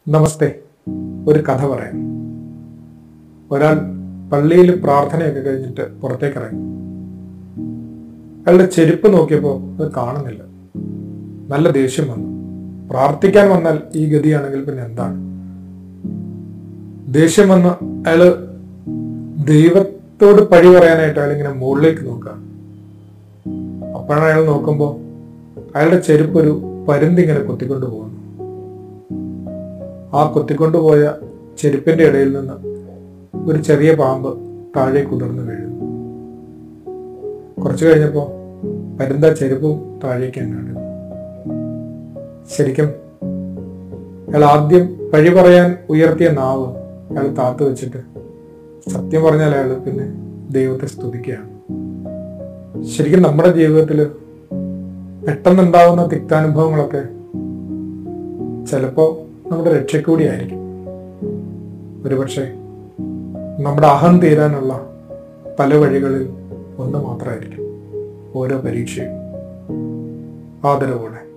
നമസ്തേ ഒരു കഥ പറയാം ഒരാൾ പള്ളിയിൽ പ്രാർത്ഥനയൊക്കെ കഴിഞ്ഞിട്ട് പുറത്തേക്ക് ഇറങ്ങി അയാളുടെ ചെരുപ്പ് നോക്കിയപ്പോൾ അത് കാണുന്നില്ല നല്ല ദേഷ്യം വന്നു പ്രാർത്ഥിക്കാൻ വന്നാൽ ഈ ഗതിയാണെങ്കിൽ പിന്നെ എന്താണ് ദേഷ്യം വന്ന് അയാള് ദൈവത്തോട് പഴി പറയാനായിട്ട് അയാൾ ഇങ്ങനെ മുകളിലേക്ക് നോക്കുക അപ്പോഴാണ് അയാൾ നോക്കുമ്പോൾ അയാളുടെ ചെരുപ്പ് ഒരു പരുന്തിങ്ങനെ കൊത്തിക്കൊണ്ട് പോകുന്നു ആ കൊത്തിക്കൊണ്ടുപോയ ചെരുപ്പിന്റെ ഇടയിൽ നിന്ന് ഒരു ചെറിയ പാമ്പ് താഴെ കുതിർന്നു വീഴുന്നു കുറച്ചു കഴിഞ്ഞപ്പോൾ പരുന്ത ചെരുപ്പും താഴേക്ക് അങ്ങാടുന്നു ശരിക്കും അയാൾ ആദ്യം പഴി പറയാൻ ഉയർത്തിയ നാവ് അയാൾ താത്തു വെച്ചിട്ട് സത്യം പറഞ്ഞാൽ അയാൾ പിന്നെ ദൈവത്തെ സ്തുതിക്കുകയാണ് ശരിക്കും നമ്മുടെ ജീവിതത്തിൽ പെട്ടെന്നുണ്ടാവുന്ന തിക്താനുഭവങ്ങളൊക്കെ ചിലപ്പോൾ നമ്മുടെ രക്ഷക്കൂടിയായിരിക്കും ഒരുപക്ഷെ നമ്മുടെ അഹം തീരാനുള്ള പല വഴികളിൽ ഒന്ന് മാത്രമായിരിക്കും ഓരോ പരീക്ഷയും ആദരവോടെ